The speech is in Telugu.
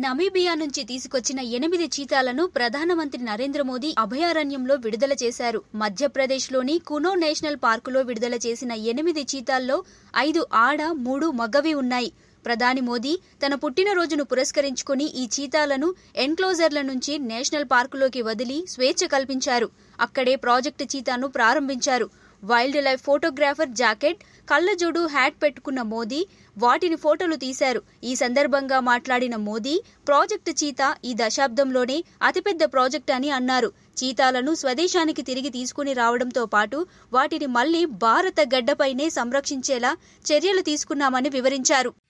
నమీబియా నుంచి తీసుకొచ్చిన ఎనిమిది చీతాలను ప్రధానమంత్రి నరేంద్ర మోదీ అభయారణ్యంలో విడుదల చేశారు మధ్యప్రదేశ్లోని కునో నేషనల్ పార్కులో విడుదల చేసిన ఎనిమిది చీతాల్లో ఐదు ఆడ మూడు మగవి ఉన్నాయి ప్రధాని మోదీ తన పుట్టినరోజును పురస్కరించుకుని ఈ చీతాలను ఎన్క్లోజర్ల నుంచి నేషనల్ పార్కులోకి వదిలి స్వేచ్ఛ కల్పించారు అక్కడే ప్రాజెక్టు చీతాను ప్రారంభించారు వైల్డ్ లైఫ్ ఫోటోగ్రాఫర్ జాకెట్ కళ్ళజోడు హ్యాట్ పెట్టుకున్న మోదీ వాటిని ఫోటోలు తీశారు ఈ సందర్భంగా మాట్లాడిన మోదీ ప్రాజెక్టు చీతా ఈ దశాబ్దంలోనే అతిపెద్ద ప్రాజెక్ట్ అని అన్నారు చీతాలను స్వదేశానికి తిరిగి తీసుకుని రావడంతో పాటు వాటిని మళ్లీ భారత గడ్డపైనే సంరక్షించేలా చర్యలు తీసుకున్నామని వివరించారు